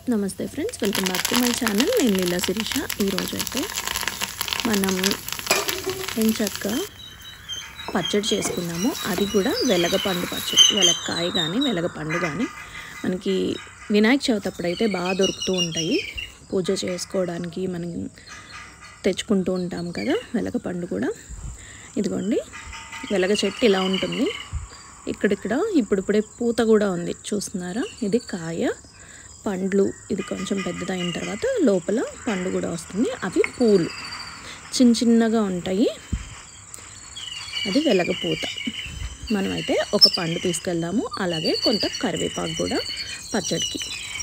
నమస్తే friends welcome back to my channel నేను లీలా శిరీష ఈరోజు అయితే మనం ఎంచక్క పచ్చడి చేసుకున్నాము అది కూడా వెలగపండు పచ్చడి వెలక్కాయ కానీ వెలగపండు కానీ మనకి వినాయక చవితి అప్పుడైతే బాగా దొరుకుతూ ఉంటాయి పూజ చేసుకోవడానికి మనం తెచ్చుకుంటూ ఉంటాం కదా వెలగపండు కూడా ఇదిగోండి వెలగ చెట్టు ఇలా ఉంటుంది ఇక్కడిక్కడ ఇప్పుడిప్పుడే పూత కూడా ఉంది చూస్తున్నారా ఇది కాయ పండ్లు ఇది కొంచెం పెద్దదైన తర్వాత లోపల పండు కూడా వస్తుంది అవి పూలు చిన్న చిన్నగా ఉంటాయి అది వెలగపూత మనమైతే ఒక పండు తీసుకెళ్దాము అలాగే కొంత కరివేపాకు కూడా పచ్చడికి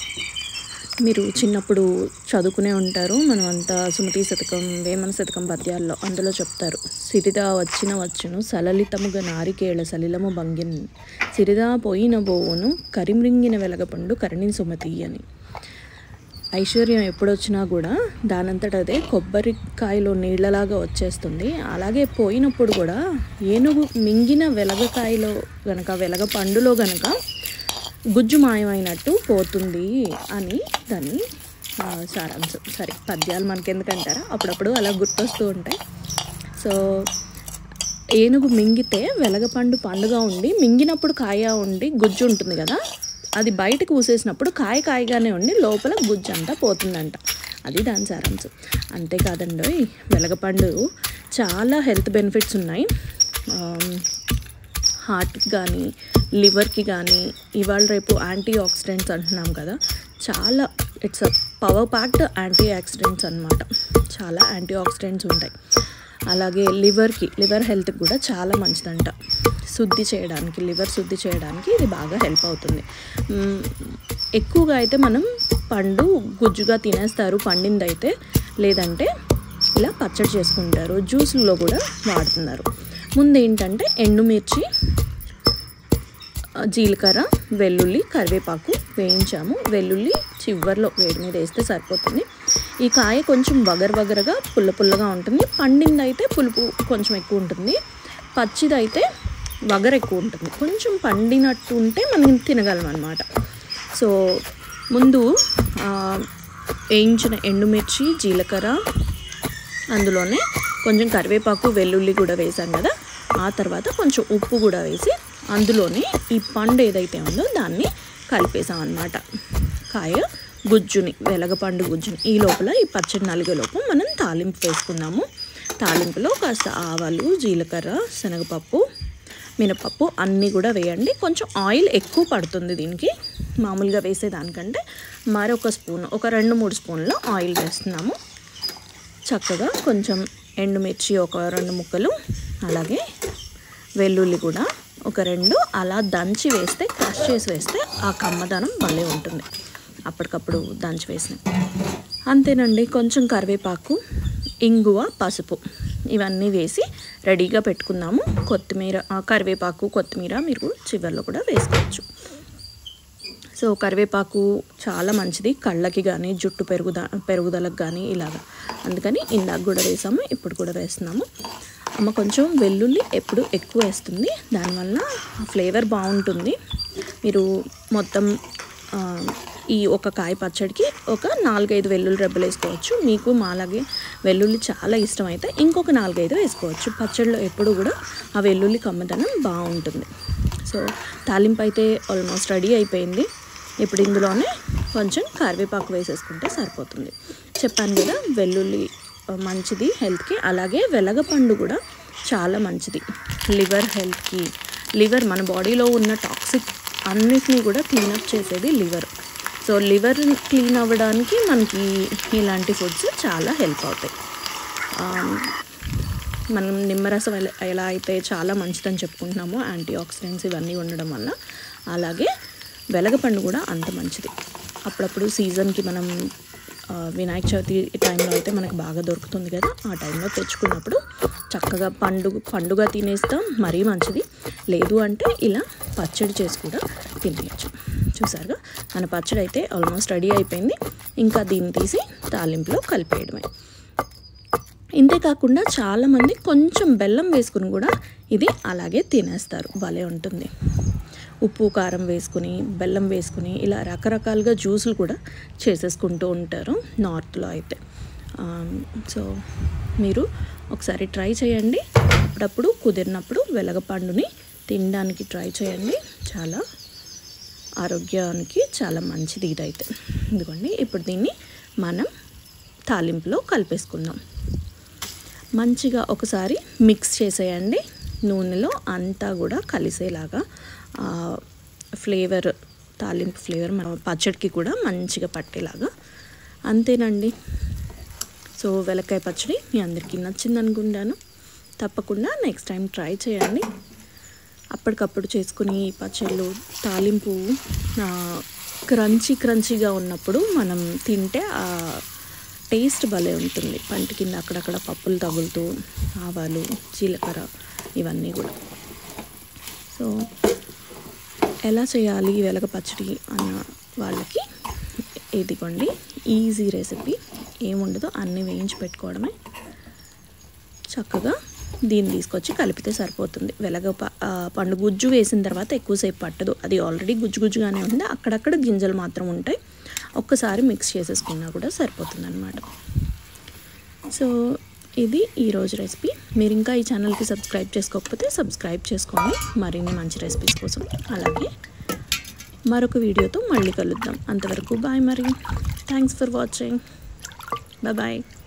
మీరు చిన్నప్పుడు చదువుకునే ఉంటారు మనం అంతా సుమతి శతకం వేమన శతకం పద్యాల్లో అందులో చెప్తారు సిరిదా వచ్చిన వచ్చును సలలితముగా నారికేళ సలిలము భంగిన్ సిరిదా పోయిన బోవును కరిమ్రింగిన వెలగపండు కరణి సుమతి అని ఐశ్వర్యం ఎప్పుడొచ్చినా కూడా దానంతట అదే కొబ్బరికాయలో నీళ్ళలాగా వచ్చేస్తుంది అలాగే పోయినప్పుడు కూడా ఏనుగు మింగిన వెలగకాయలో గనక వెలగ పండులో గనక గుజ్జు మాయమైనట్టు పోతుంది అని దాని ఆ, సారాంశం సరే పద్యాలు మనకెందుకంటారా అప్పుడప్పుడు అలా గుర్తొస్తూ ఉంటాయి సో ఏనుగు మింగితే వెలగపండు పండుగ ఉండి మింగినప్పుడు కాయ ఉండి గుజ్జు ఉంటుంది కదా అది బయటకు ఊసేసినప్పుడు కాయ కాయగానే ఉండి లోపల గుజ్జు అంతా పోతుందంట అది దాని సారాంశం అంతేకాదండి వెలగపండు చాలా హెల్త్ బెనిఫిట్స్ ఉన్నాయి ఆమ్, హార్ట్కి కానీ లివర్కి కానీ ఇవాళ రేపు యాంటీ ఆక్సిడెంట్స్ అంటున్నాం కదా చాలా it's uh power packed antioxidants అనమాట చాలా యాంటీ ఆక్సిడెంట్స్ ఉంటాయి అలాగే లివర్కి లివర్ హెల్త్కి కూడా చాలా మంచిదంట శుద్ధి చేయడానికి లివర్ శుద్ధి చేయడానికి ఇది బాగా హెల్ప్ అవుతుంది మ్మ్, ఎక్కువగా అయితే మనం పండు గుజ్జుగా తినేస్తారు పండింది అయితే లేదంటే ఇలా పచ్చడి చేసుకుంటారు జ్యూస్లో కూడా వాడుతున్నారు ముందు ఏంటంటే ఎండుమిర్చి ఆ, జీలకర్ర వెల్లుల్లి కరివేపాకు వేయించాము వెల్లుల్లి చివర్లో వేడి మీద వేస్తే సరిపోతుంది ఈ కాయ కొంచెం వగర వగరగా పుల్ల పుల్లగా ఉంటుంది పండింది అయితే పులుపు కొంచెం ఎక్కువ ఉంటుంది పచ్చిది అయితే వగర ఎక్కువ ఉంటుంది కొంచెం పండినట్టు ఉంటే మనం తినగలం అనమాట సో ముందు ఆ, వేయించిన ఎండుమిర్చి జీలకర్ర అందులోనే కొంచెం కరివేపాకు వెల్లుల్లి కూడా వేసాం కదా ఆ తర్వాత కొంచెం ఉప్పు కూడా వేసి అందులోనే ఈ పండు ఏదైతే ఉందో దాన్ని కలిపేసాం అన్నమాట కాయ గుజ్జుని వెలగపండు గుజ్జుని ఈ లోపల ఈ పచ్చడి నలిగేలోపు మనం తాలింపు వేసుకున్నాము తాలింపులో కాస్త ఆవాలు జీలకర్ర శనగపప్పు మినపప్పు అన్నీ కూడా వేయండి కొంచెం ఆయిల్ ఎక్కువ పడుతుంది దీనికి మామూలుగా వేసేదానికంటే మరొక స్పూన్ ఒక రెండు మూడు స్పూన్ల ఆయిల్ వేస్తున్నాము చక్కగా కొంచెం ఎండుమిర్చి ఒక రెండు ముక్కలు అలాగే వెల్లుల్లి కూడా ఒక రెండు అలా దంచి వేస్తే క్రష్ చేసి వేస్తే ఆ కమ్మదనం భలే ఉంటుంది అప్పటికప్పుడు దంచి వేసిన అంతేనండి కొంచెం కరివేపాకు ఇంగువ పసుపు ఇవన్నీ వేసి రెడీగా పెట్టుకుందాము కొత్తిమీర ఆ, కరివేపాకు కొత్తిమీర మీరు చివరిలో కూడా వేసుకోవచ్చు సో కరివేపాకు చాలా మంచిది కళ్ళకి కానీ జుట్టు పెరుగుద పెరుగుదలకు కానీ ఇలాగా అందుకని ఇందాక కూడా వేసాము ఇప్పుడు కూడా వేస్తున్నాము అమ్మ కొంచెం వెల్లుల్లి ఎప్పుడు ఎక్కువ వేస్తుంది దానివల్ల ఫ్లేవర్ బాగుంటుంది మీరు మొత్తం ఆ, ఈ ఒక కాయ పచ్చడికి ఒక నాలుగైదు వెల్లుల్లి రెబ్బలు వేసుకోవచ్చు మీకు మాలాగే వెల్లుల్లి చాలా ఇష్టం అయితే ఇంకొక నాలుగైదు వేసుకోవచ్చు పచ్చడిలో ఎప్పుడు కూడా ఆ వెల్లుల్లి కమ్మదనం బాగుంటుంది సో తాలింపు అయితే ఆల్మోస్ట్ రెడీ అయిపోయింది ఇప్పుడు ఇందులోనే కొంచెం కరివేపాకు వేసేసుకుంటే సరిపోతుంది చెప్పాను కదా వెల్లుల్లి ఆ, మంచిది హెల్త్కి అలాగే వెలగపండు కూడా చాలా మంచిది లివర్ హెల్త్కి లివర్ మన బాడీలో ఉన్న టాక్సిక్ అన్నిటినీ కూడా క్లీనప్ చేసేది లివర్ సో లివర్ క్లీన్ అవ్వడానికి మనకి ఇలాంటి ఫుడ్స్ చాలా హెల్ప్ అవుతాయి ఆ, మనం నిమ్మరసం ఎలా ఎలా అయితే చాలా మంచిదని చెప్పుకుంటున్నామో యాంటీ ఆక్సిడెంట్స్ ఇవన్నీ ఉండడం వల్ల అలాగే వెలగపండు కూడా అంత మంచిది అప్పుడప్పుడు సీజన్కి మనం ఆ, వినాయక చవితి టైంలో అయితే మనకు బాగా దొరుకుతుంది కదా ఆ టైంలో తెచ్చుకున్నప్పుడు చక్కగా పండుగ పండుగ తినేస్తాం మరీ మంచిది లేదు అంటే ఇలా పచ్చడి చేసి కూడా తినేయచ్చు చూసారుగా మన పచ్చడి అయితే ఆల్మోస్ట్ రెడీ అయిపోయింది ఇంకా దీన్ని తీసి తాలింపులో కలిపేయడమే ఇంతే కాకుండా చాలామంది కొంచెం బెల్లం వేసుకుని కూడా ఇది అలాగే తినేస్తారు భలే ఉంటుంది ఉప్పు కారం వేసుకుని బెల్లం వేసుకుని ఇలా రకరకాలుగా జ్యూసులు కూడా చేసేసుకుంటూ ఉంటారు నార్త్లో అయితే సో మీరు ఒకసారి ట్రై చేయండి అప్పుడప్పుడు కుదిరినప్పుడు వెలగపండుని తినడానికి ట్రై చేయండి చాలా ఆరోగ్యానికి చాలా మంచిది ఇదైతే ఇదిగోండి ఇప్పుడు దీన్ని మనం తాలింపులో కలిపేసుకుందాం మంచిగా ఒకసారి మిక్స్ చేసేయండి నూనెలో అంతా కూడా కలిసేలాగా ఫ్లేవర్ తాలింపు ఫ్లేవర్ మన పచ్చడికి కూడా మంచిగా పట్టేలాగా అంతేనండి సో వెలక్కాయ పచ్చడి మీ అందరికీ నచ్చింది అనుకుంటాను తప్పకుండా నెక్స్ట్ టైం ట్రై చేయండి అప్పటికప్పుడు చేసుకుని ఈ పచ్చళ్ళు తాలింపు క్రంచీ క్రంచీగా ఉన్నప్పుడు మనం తింటే ఆ టేస్ట్ భలే ఉంటుంది పంట కింద అక్కడక్కడ పప్పులు తగులుతూ ఆవాలు జీలకర్ర ఇవన్నీ కూడా సో ఎలా చేయాలి వెలగ పచ్చడి అన్న వాళ్ళకి ఇదిగోండి ఈజీ రెసిపీ ఏముండదో అన్నీ వేయించి పెట్టుకోవడమే చక్కగా దీన్ని తీసుకొచ్చి కలిపితే సరిపోతుంది వెలగ ప- ఆ, పండు గుజ్జు వేసిన తర్వాత ఎక్కువసేపు పట్టదు అది ఆల్రెడీ గుజ్జు గుజ్జుగానే ఉంది అక్కడక్కడ గింజలు మాత్రం ఉంటాయి ఒక్కసారి మిక్స్ చేసేసుకున్నా కూడా సరిపోతుంది అనమాట సో ఇది ఈరోజు రెసిపీ మీరు ఇంకా ఈ ఛానల్కి సబ్స్క్రైబ్ చేసుకోకపోతే సబ్స్క్రైబ్ చేసుకోండి మరిన్ని మంచి రెసిపీస్ కోసం అలాగే మరొక వీడియోతో మళ్ళీ కలుద్దాం అంతవరకు బాయ్ మరి థ్యాంక్స్ ఫర్ వాచింగ్ బాయ్